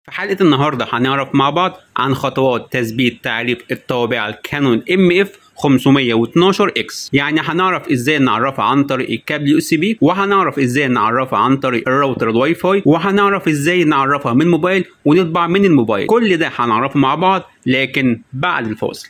في حلقة النهاردة هنعرف مع بعض عن خطوات تثبيت تعريف الطوابع الكانون ام اف 512 اكس يعني هنعرف ازاي نعرفها عن طريق الكابل يو اس بي وهنعرف ازاي نعرفها عن طريق الراوتر الواي فاي وهنعرف ازاي نعرفها من موبايل ونطبع من الموبايل كل ده هنعرفه مع بعض لكن بعد الفاصل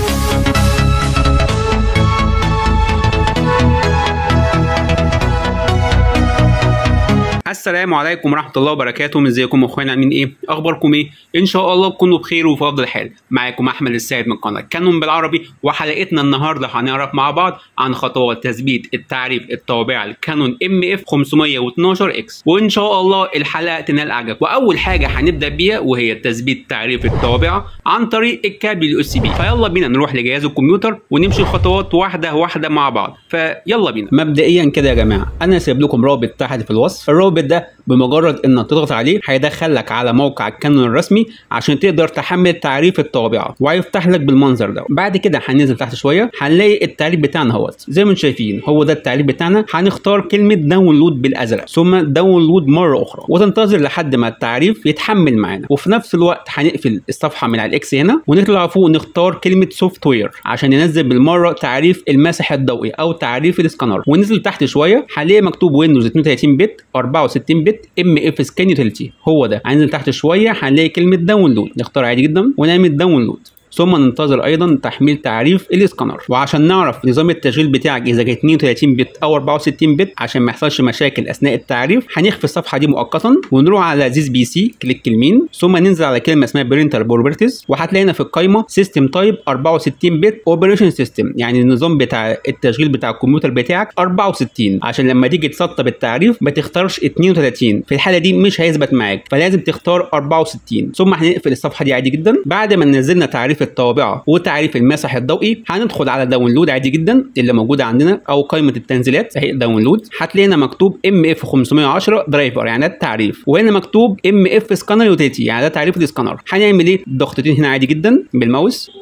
السلام عليكم ورحمه الله وبركاته ازيكم اخوانا عاملين ايه اخباركم ايه ان شاء الله تكونوا بخير وفي افضل حال معاكم احمد السيد من قناه كانون بالعربي وحلقتنا النهارده هنعرف مع بعض عن خطوات تثبيت التعريف الطابع الكانون ام اف 512 اكس وان شاء الله الحلقه تنال اعجاب واول حاجه هنبدا بيها وهي تثبيت تعريف الطابع عن طريق الكابل اليو اس بي فيلا بينا نروح لجهاز الكمبيوتر ونمشي خطوات واحده واحده مع بعض فيلا بينا مبدئيا كده يا جماعه انا سايب لكم رابط تحت في الوصف الرابط ده بمجرد انك تضغط عليه هيدخلك على موقع الكانون الرسمي عشان تقدر تحمل تعريف الطابعه وهيفتح لك بالمنظر ده بعد كده هننزل تحت شويه هنلاقي التعريف بتاعنا اهوت زي ما انتم شايفين هو ده التعريف بتاعنا هنختار كلمه داونلود بالازرق ثم داونلود مره اخرى وتنتظر لحد ما التعريف يتحمل معانا وفي نفس الوقت هنقفل الصفحه من على الاكس هنا ونطلع فوق نختار كلمه سوفت وير عشان ينزل بالمره تعريف المسح الضوئي او تعريف الاسكانر وننزل تحت شويه هنلاقي مكتوب ويندوز 32 بت 64 بت ام اف سكان يوتيليتي هو ده هننزل تحت شويه هنلاقي كلمه داونلود نختار عادي جدا ونعمل داونلود ثم ننتظر ايضا تحميل تعريف الاسكانر وعشان نعرف نظام التشغيل بتاعك اذا كان 32 بت او 64 بت عشان ما يحصلش مشاكل اثناء التعريف هنخفي الصفحه دي مؤقتا ونروح على زيز بي سي كليك يمين ثم ننزل على كلمه اسمها برينتر بروبرتيز وهتلاقينا في القائمه سيستم تايب 64 بت اوبريشن سيستم يعني النظام بتاع التشغيل بتاع الكمبيوتر بتاعك 64 عشان لما تيجي تسطب التعريف ما تختارش 32 في الحاله دي مش هيثبت معاك فلازم تختار 64 ثم هنقفل الصفحه دي عادي جدا بعد ما نزلنا تعريف الطابعه وتعريف المسح الضوئي هندخل على داونلود عادي جدا اللي موجوده عندنا او قائمه التنزيلات اهي داونلود هتلاقينا مكتوب ام اف 510 درايفر يعني ده التعريف وهنا مكتوب ام اف سكانر يوتيليتي يعني ده تعريف السكانر هنعمل ايه ضغطتين هنا عادي جدا بالماوس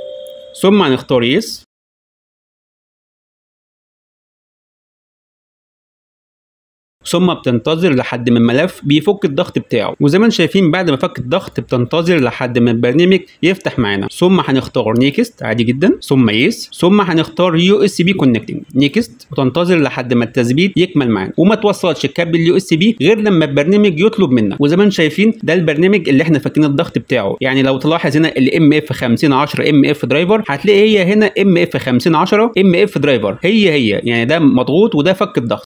ثم هنختار يس ثم بتنتظر لحد ما الملف بيفك الضغط بتاعه وزي ما انتم شايفين بعد ما فك الضغط بتنتظر لحد ما البرنامج يفتح معانا ثم هنختار نيكست عادي جدا ثم يس ثم هنختار يو اس بي كونكتنج نيكست وتنتظر لحد ما التثبيت يكمل معانا وما توصلش الكابل اليو اس بي غير لما البرنامج يطلب منك وزي ما انتم شايفين ده البرنامج اللي احنا فاكين الضغط بتاعه يعني لو تلاحظ هنا الام اف 5010 ام اف درايفر هتلاقي هي هنا ام اف 5010 ام اف درايفر هي هي يعني ده مضغوط وده فك الضغط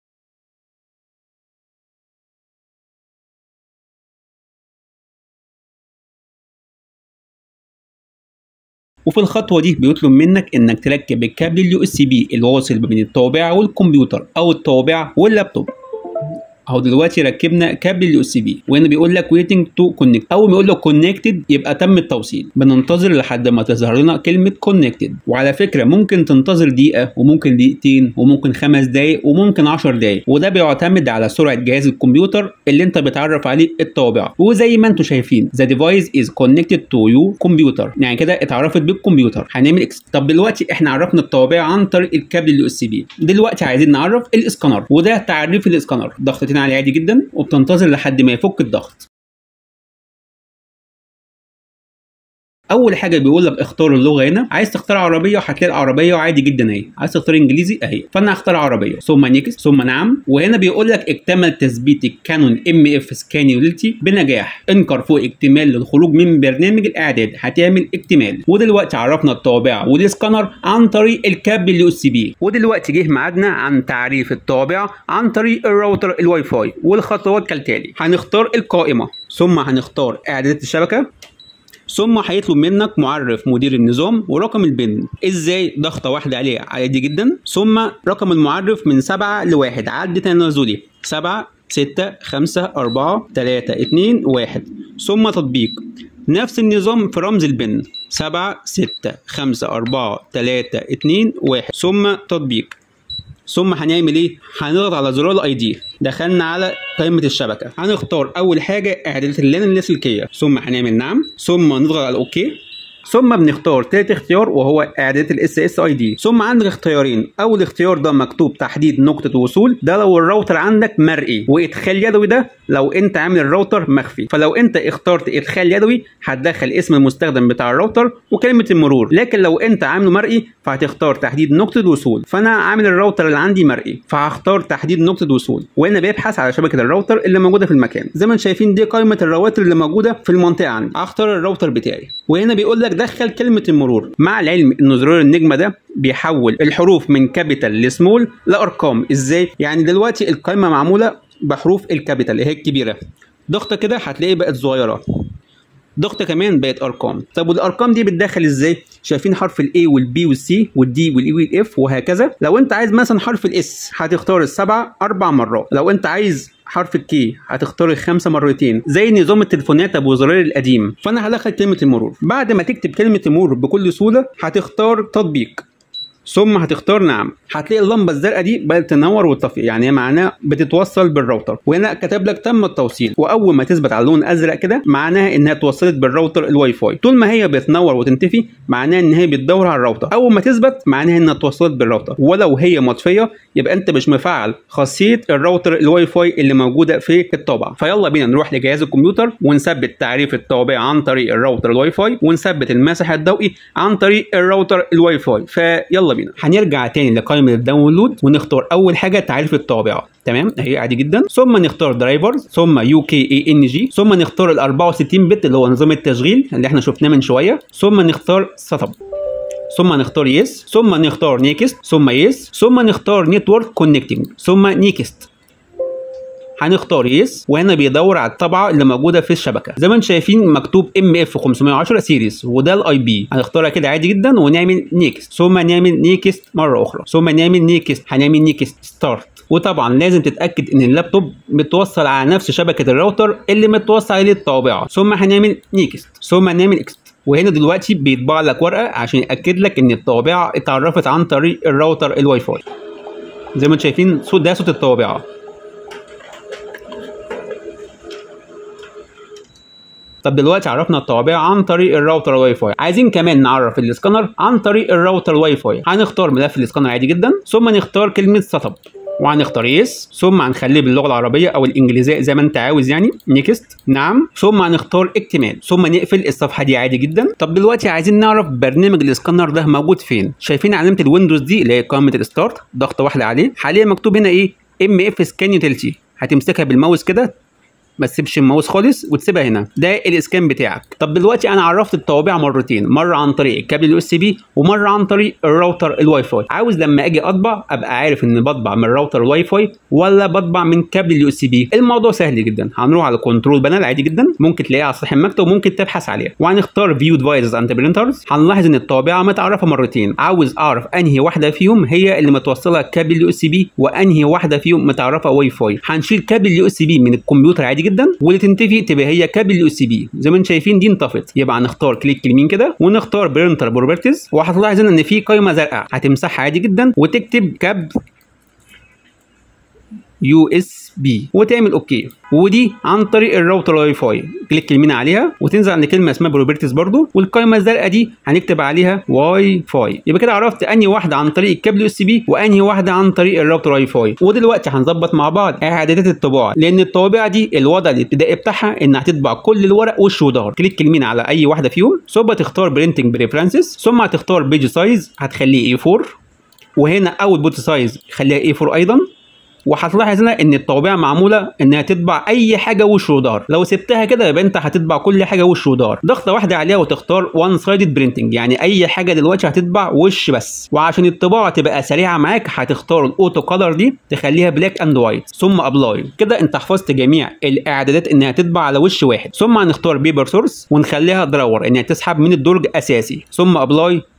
وفي الخطوه دي بيطلب منك انك تركب الكابل اليو اس بي الواصل بين الطابعه والكمبيوتر او الطابعه واللابتوب اهو دلوقتي ركبنا كابل اليو اس بي وهنا بيقول لك ويتنج تو كونكت اول ما يقول لك كونكتد يبقى تم التوصيل بننتظر لحد ما تظهر لنا كلمه كونكتد وعلى فكره ممكن تنتظر دقيقه وممكن دقيقتين وممكن خمس دقائق وممكن 10 دقائق وده بيعتمد على سرعه جهاز الكمبيوتر اللي انت بتعرف عليه الطابع وزي ما انتم شايفين ذا ديفايس از كونكتد تو يو كمبيوتر يعني كده اتعرفت بالكمبيوتر هنعمل اكس طب دلوقتي احنا عرفنا الطابع عن طريق الكابل اليو اس بي دلوقتي عايزين نعرف الاسكانر وده تعريف الاسكانر ضغطتين عليه عادي جدا وبتنتظر لحد ما يفك الضغط اول حاجه بيقول لك اختار اللغه هنا عايز تختار عربيه هتلاقي العربيه عادي جدا اهي عايز تختار انجليزي اهي فانا هختار عربيه ثم نيكست ثم نعم وهنا بيقول لك اكتمل تثبيت الكانون ام اف سكان يوتيليتي بنجاح انكر فوق اكتمال للخروج من برنامج الاعداد هتعمل اكتمال ودلوقتي عرفنا الطابعه والسكانر عن طريق الكابل اليو اس بي ودلوقتي جه ميعادنا عن تعريف الطابعه عن طريق الراوتر الواي فاي والخطوات كالتالي هنختار القائمه ثم هنختار اعدادات الشبكه ثم هيطلب منك معرف مدير النظام ورقم البن ازاي ضغطه واحده عليه عادي جدا ثم رقم المعرف من 7 لواحد عد تنازلي 7 6 5 4 3 2 1 ثم تطبيق نفس النظام في رمز البن 7 6 5 4 3 2 1 ثم تطبيق ثم هنعمل ايه؟ هنضغط على زرار الاي دي دخلنا على قائمة الشبكة هنختار أول حاجة إعدادات اللان اللاسلكية ثم هنعمل نعم ثم نضغط على أوكي ثم بنختار تالت اختيار وهو اعدادات الاس اس اي دي ثم عندك اختيارين اول اختيار ده مكتوب تحديد نقطه وصول ده لو الراوتر عندك مرئي وادخال يدوي ده لو انت عامل الراوتر مخفي فلو انت اخترت ادخال يدوي هتدخل اسم المستخدم بتاع الراوتر وكلمه المرور لكن لو انت عامله مرئي فهتختار تحديد نقطه وصول فانا عامل الراوتر اللي عندي مرئي فهختار تحديد نقطه وصول وهنا بيبحث على شبكه الراوتر اللي موجوده في المكان زي ما انتم شايفين دي قائمه الرواتر اللي موجوده في المنطقه عندي هختار الراوتر بتاعي وهنا بيقول لك دخل كلمه المرور مع العلم ان زرار النجمه ده بيحول الحروف من كابيتال لسمول لارقام ازاي يعني دلوقتي القائمه معموله بحروف الكابيتال اللي هي الكبيره ضغطه كده هتلاقيه بقت صغيره ضغطه كمان بقت ارقام طب والارقام دي بتدخل ازاي شايفين حرف الاي والبي والسي والدي والاي والاف وهكذا لو انت عايز مثلا حرف الاس هتختار السبعه اربع مرات لو انت عايز حرف الكي هتختار الخمسه مرتين زي نظام التليفونات ابو زرار القديم فانا هدخل كلمه المرور بعد ما تكتب كلمه المرور بكل سهوله هتختار تطبيق ثم هتختار نعم هتلاقي اللمبه الزرقاء دي بدات تنور وتطفي يعني هي معناها بتتوصل بالراوتر وهنا كتب لك تم التوصيل واول ما تثبت على لون ازرق كده معناها انها اتوصلت بالراوتر الواي فاي طول ما هي بتنور وتنتفي معناها ان هي بتدور على الراوتر اول ما تثبت معناها انها اتوصلت بالراوتر ولو هي مطفيه يبقى انت مش مفعل خاصيه الراوتر الواي فاي اللي موجوده في الطابعه فيلا بينا نروح لجهاز الكمبيوتر ونثبت تعريف الطابع عن طريق الراوتر الواي فاي ونثبت المسح الضوئي عن طريق الراوتر الواي فاي فيلا بينا هنرجع تاني لقائمه الداونلود ونختار اول حاجه تعريف الطابعه تمام اهي عادي جدا ثم نختار درايفرز ثم يو كي اي ان جي ثم نختار ال 64 بت اللي هو نظام التشغيل اللي احنا شفناه من شويه ثم نختار سيت اب ثم نختار يس ثم نختار نيكست ثم يس ثم نختار نتورك كونكتنج ثم نيكست هنختار يس وهنا بيدور على الطبعه اللي موجوده في الشبكه زي ما انتم شايفين مكتوب ام اف 510 سيريز وده الاي بي هنختارها كده عادي جدا ونعمل نيكست ثم نعمل نيكست مره اخرى ثم نعمل نيكست هنعمل نيكست ستارت وطبعا لازم تتاكد ان اللابتوب متوصل على نفس شبكه الراوتر اللي متوصل عليه الطابعه ثم هنعمل نيكست ثم نعمل اكست وهنا دلوقتي بيطبع لك ورقه عشان ياكد لك ان الطابعه اتعرفت عن طريق الراوتر الواي فاي زي ما انتم شايفين صوت ده صوت الطابعه طب دلوقتي عرفنا الطوابع عن طريق الراوتر الواي فاي عايزين كمان نعرف الاسكانر عن طريق الراوتر الواي فاي هنختار ملف الاسكانر عادي جدا ثم نختار كلمه سيت اب وهنختار يس ثم هنخليه باللغه العربيه او الانجليزيه زي ما انت عاوز يعني نيكست نعم ثم هنختار اكتمال ثم نقفل الصفحه دي عادي جدا طب دلوقتي عايزين نعرف برنامج الاسكانر ده موجود فين شايفين علامه الويندوز دي اللي هي قائمه الستارت ضغطه واحده عليه حاليا مكتوب هنا ايه ام اف سكان يوتيلتي هتمسكها بالماوس كده ما تسيبش الماوس خالص وتسيبها هنا ده الاسكان بتاعك طب دلوقتي انا عرفت الطوابع مرتين مره عن طريق الكابل اليو اس بي ومره عن طريق الراوتر الواي فاي عاوز لما اجي اطبع ابقى عارف ان بطبع من الراوتر الواي فاي ولا بطبع من كابل اليو اس بي الموضوع سهل جدا هنروح على كنترول بانل عادي جدا ممكن تلاقيها على سطح المكتب وممكن تبحث عليها وهنختار فيو ديفايسز اند برينترز هنلاحظ ان الطابعه متعرفه مرتين عاوز اعرف انهي واحده فيهم هي اللي متوصله كابل اليو اس بي وانهي واحده فيهم متعرفه واي فاي هنشيل كابل اليو اس بي من الكمبيوتر عادي جدا واللي تنتفي تبقى هي كابل اليو اس بي زي ما انتم شايفين دي انطفت يبقى هنختار كليك يمين كده ونختار برينتر بروبرتيز وهتلاحظ هنا ان في قائمه زرقاء هتمسحها عادي جدا وتكتب كاب يو اس بي وتعمل اوكي ودي عن طريق الراوتر واي فاي كليك يمين عليها وتنزل عند كلمه اسمها بروبرتيز برضو والقائمه الزرقاء دي هنكتب عليها واي فاي يبقى كده عرفت انهي واحده عن طريق الكابل يو اس بي وانهي واحده عن طريق الراوتر واي فاي ودلوقتي هنظبط مع بعض اعدادات الطباعه لان الطوابع دي الوضع الابتدائي بتاعها انها هتطبع كل الورق وش وظهر كليك يمين على اي واحده فيهم ثم تختار برينتنج بريفرنسز ثم هتختار بيج سايز هتخليه اي 4 وهنا اوت بوت سايز خليها اي 4 ايضا وهتلاحظ هنا ان الطوابع معموله انها تطبع اي حاجه وش ودار لو سبتها كده يبقى انت هتطبع كل حاجه وش ودار ضغطه واحده عليها وتختار وان سايدد برينتنج يعني اي حاجه دلوقتي هتطبع وش بس وعشان الطباعه تبقى سريعه معاك هتختار الاوتو كولر دي تخليها بلاك اند وايت ثم ابلاي كده انت حفظت جميع الاعدادات انها تطبع على وش واحد ثم هنختار بيبر سورس ونخليها دراور انها تسحب من الدرج اساسي ثم ابلاي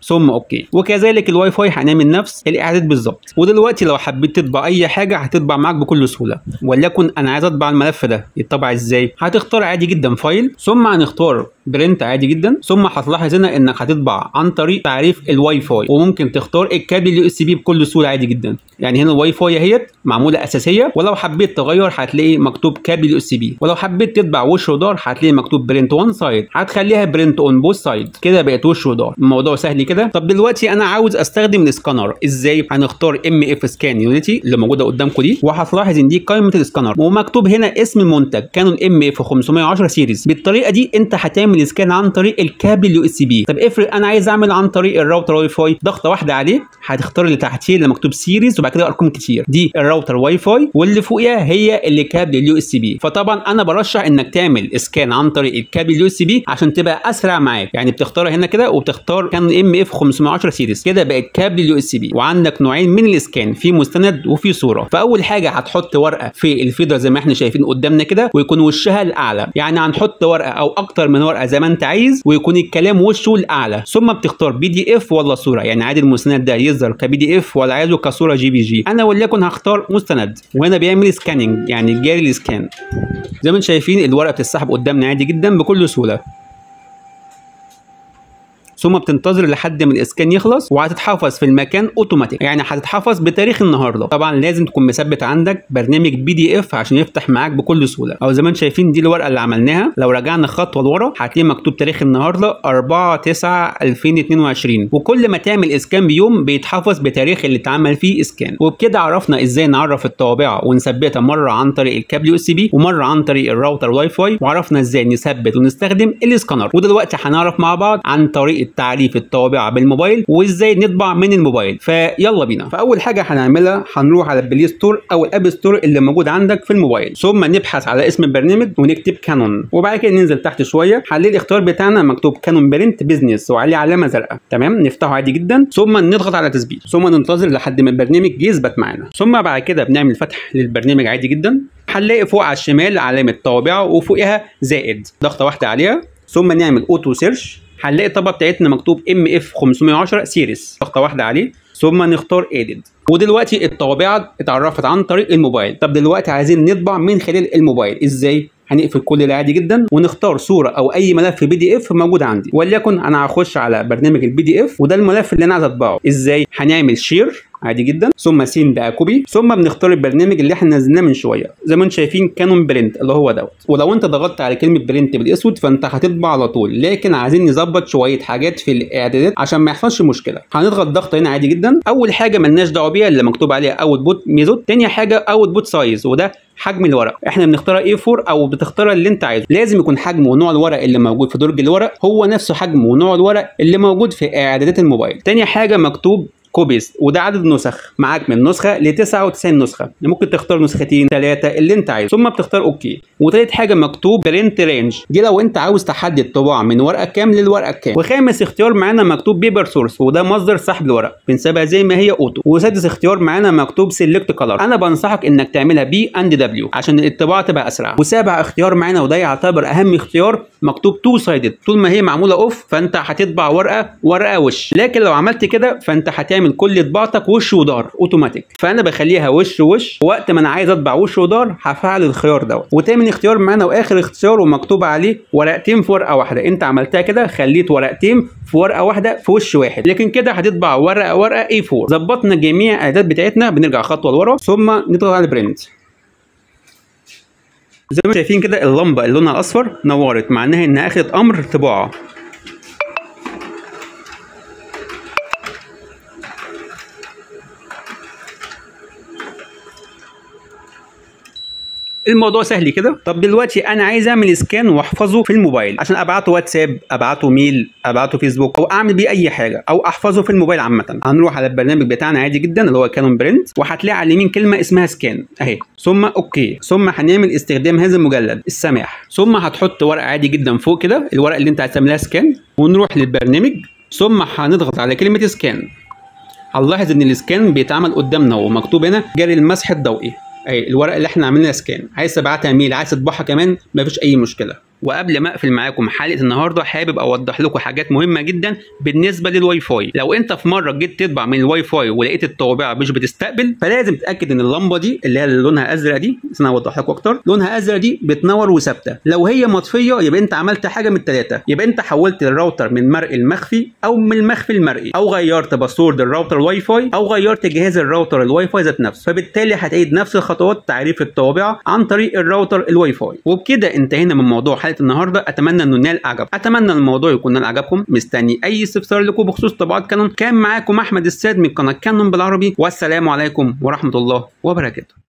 ثم اوكي وكذلك الواي فاي هنعمل نفس الاعداد بالظبط ودلوقتي لو حبيت تطبع اي حاجه هتطبع معاك بكل سهوله وليكن انا عايز اطبع الملف ده يطبع ازاي هتختار عادي جدا فايل ثم هنختار برنت عادي جدا ثم هتلاحظ هنا انك هتطبع عن طريق تعريف الواي فاي وممكن تختار الكابل اليو اس بي بكل سهوله عادي جدا يعني هنا الواي فاي اهيت معموله اساسيه ولو حبيت تغير هتلاقي مكتوب كابل يو اس بي ولو حبيت تطبع وش ودار هتلاقي مكتوب برنت وان سايد هتخليها برنت اون بوث سايد كده بقت وش ودار الموضوع سهل كده طب دلوقتي انا عاوز استخدم السكانر ازاي هنختار ام اف سكان يونيتي اللي موجوده قدامكم دي وهتلاحظ ان دي قائمه السكانر ومكتوب هنا اسم المنتج كانون ام اف 510 سيريز بالطريقه دي انت هتعمل سكان عن طريق الكابل يو اس بي طب افرض انا عايز اعمل عن طريق الراوتر واي فاي ضغطه واحده عليه هتختار اللي تحتيه اللي مكتوب سيريز وبعد كده ارقام كتير دي الراوتر واي فاي واللي فوقيها هي اللي كابل اليو اس بي فطبعا انا برشح انك تعمل اسكان عن طريق الكابل اليو اس بي عشان تبقى اسرع معاك يعني بتختارها هنا كده وبتختار كان ام اف 510 سيريز كده بقت كابل اليو اس بي وعندك نوعين من الاسكان في مستند وفي صوره فاول حاجه هتحط ورقه في الفيدر زي ما احنا شايفين قدامنا كده ويكون وشها الاعلى يعني هنحط ورقه او اكتر من ورقه زي ما انت عايز ويكون الكلام وشه الاعلى ثم بتختار بي دي اف ولا صوره يعني عادي المستند ده يظهر كبي دي اف ولا عايزه كصوره جي بي جي انا وليكن هختار مستند وهنا بيعمل سكاننج يعني جاري السكان زي ما انتم شايفين الورقه بتتسحب قدامنا عادي جدا بكل سهوله ثم بتنتظر لحد ما الاسكان يخلص وهتتحفظ في المكان اوتوماتيك يعني هتتحفظ بتاريخ النهارده طبعا لازم تكون مثبت عندك برنامج بي دي اف عشان يفتح معاك بكل سهوله او زي ما انتم شايفين دي الورقه اللي عملناها لو رجعنا خطوه لورا هتلاقي مكتوب تاريخ النهارده 4 9 2022 وكل ما تعمل اسكان بيوم بيتحفظ بتاريخ اللي اتعمل فيه اسكان وبكده عرفنا ازاي نعرف الطوابع ونثبتها مره عن طريق الكابل يو اس بي ومره عن طريق الراوتر واي فاي وعرفنا ازاي نثبت ونستخدم الاسكانر ودلوقتي هنعرف مع بعض عن طريقه تعريف الطوابع بالموبايل وازاي نطبع من الموبايل فيلا بينا فاول حاجه هنعملها هنروح على البلاي ستور او الاب ستور اللي موجود عندك في الموبايل ثم نبحث على اسم البرنامج ونكتب كانون وبعد كده ننزل تحت شويه هنلاقي الاختيار بتاعنا مكتوب كانون برنت بيزنس وعليه علامه زرقاء تمام نفتحه عادي جدا ثم نضغط على تثبيت ثم ننتظر لحد ما البرنامج يثبت معانا ثم بعد كده بنعمل فتح للبرنامج عادي جدا هنلاقي فوق على الشمال علامه طوابع وفوقها زائد ضغطه واحده عليها ثم نعمل اوتو سيرش هنلاقي الطبقه بتاعتنا مكتوب ام اف 510 سيريس ضغطه واحده عليه ثم نختار اديد ودلوقتي الطوابع اتعرفت عن طريق الموبايل طب دلوقتي عايزين نطبع من خلال الموبايل ازاي هنقفل كل ده عادي جدا ونختار صوره او اي ملف بي دي اف موجود عندي وليكن انا هخش على برنامج البي دي اف وده الملف اللي انا عايز اطبعه ازاي هنعمل شير عادي جدا ثم سين بقى كوبي ثم بنختار البرنامج اللي احنا نزلناه من شويه زي ما انتم شايفين كانون برنت اللي هو دوت ولو انت ضغطت على كلمه برنت بالاسود فانت هتطبع على طول لكن عايزين نظبط شويه حاجات في الاعدادات عشان ما يحصلش مشكله هنضغط ضغط هنا عادي جدا اول حاجه ملناش دعوه بيها اللي مكتوب عليها اوت بوت ميزود تاني حاجه اوت بوت سايز وده حجم الورق احنا بنختار اي 4 او بتختار اللي انت عايزه لازم يكون حجم ونوع الورق اللي موجود في درج الورق هو نفسه حجم ونوع الورق اللي موجود في اعدادات الموبايل تاني حاجه مكتوب كوبيز وده عدد النسخ معاك من نسخه ل 99 نسخه ممكن تختار نسختين ثلاثه اللي انت عايزه ثم بتختار اوكي وتالت حاجه مكتوب برنت رينج دي لو انت عاوز تحدد طباعه من ورقه كام للورقه كام وخامس اختيار معانا مكتوب بيبر سورس وده مصدر سحب الورق بنسيبها زي ما هي اوتو وسادس اختيار معانا مكتوب سيلكت كلر انا بنصحك انك تعملها بي اند دبليو عشان الطباعه تبقى اسرع وسابع اختيار معانا وده يعتبر اهم اختيار مكتوب تو سايدد طول ما هي معموله اوف فانت هتطبع ورقه ورقه وش لكن لو عملت كده فانت هتعمل كل طباعتك وش وظهر اوتوماتيك فانا بخليها وش وش وقت ما انا عايز اطبع وش وظهر هفعل الخيار دوت وتامن اختيار معانا واخر اختيار ومكتوب عليه ورقتين في ورقه واحده انت عملتها كده خليت ورقتين في ورقه واحده في وش واحد لكن كده هتطبع ورقه ورقه اي 4 ظبطنا جميع الاعداد بتاعتنا بنرجع خطوه لورا ثم نضغط على برنت زي ما شايفين كده اللمبه اللي لونها اصفر نورت معناها انها اخذت امر طباعه الموضوع سهل كده طب دلوقتي انا عايز اعمل سكان واحفظه في الموبايل عشان ابعته واتساب ابعته ميل ابعته فيسبوك او اعمل بيه اي حاجه او احفظه في الموبايل عامه هنروح على البرنامج بتاعنا عادي جدا اللي هو كانون برنت وهتلاقي على اليمين كلمه اسمها سكان اهي ثم اوكي ثم هنعمل استخدام هذا المجلد السماح ثم هتحط ورقه عادي جدا فوق كده الورقه اللي انت عايز تعملها سكان ونروح للبرنامج ثم هنضغط على كلمه سكان هنلاحظ ان السكان بيتعمل قدامنا ومكتوب هنا جري المسح الضوئي اي الورقه اللي احنا عاملينها سكان عايز تبعتها ميل عايز تطبعها كمان مفيش اي مشكله وقبل ما اقفل معاكم حلقه النهارده حابب اوضح لكم حاجات مهمه جدا بالنسبه للواي فاي لو انت في مره جيت تطبع من الواي فاي ولقيت الطوابع مش بتستقبل فلازم تتاكد ان اللمبه دي اللي هي اللي لونها ازرق دي بس انا اوضح لكم اكتر لونها ازرق دي بتنور وثابته لو هي مطفيه يبقى انت عملت حاجه من الثلاثه يبقى انت حولت الراوتر من مرئي المخفي او من المخفي المرئي او غيرت باسورد الراوتر الواي فاي او غيرت جهاز الراوتر الواي فاي ذات نفسه فبالتالي هتعيد نفس الخطوات تعريف الطوابع عن طريق الراوتر الواي فاي وبكده انتهينا من موضوع حلقه النهارده اتمنى انه نال اعجب اتمنى الموضوع يكون نال اعجابكم مستني اي استفسار لكم بخصوص طبعات كانون كان معاكم احمد السيد من قناه كانون بالعربي والسلام عليكم ورحمه الله وبركاته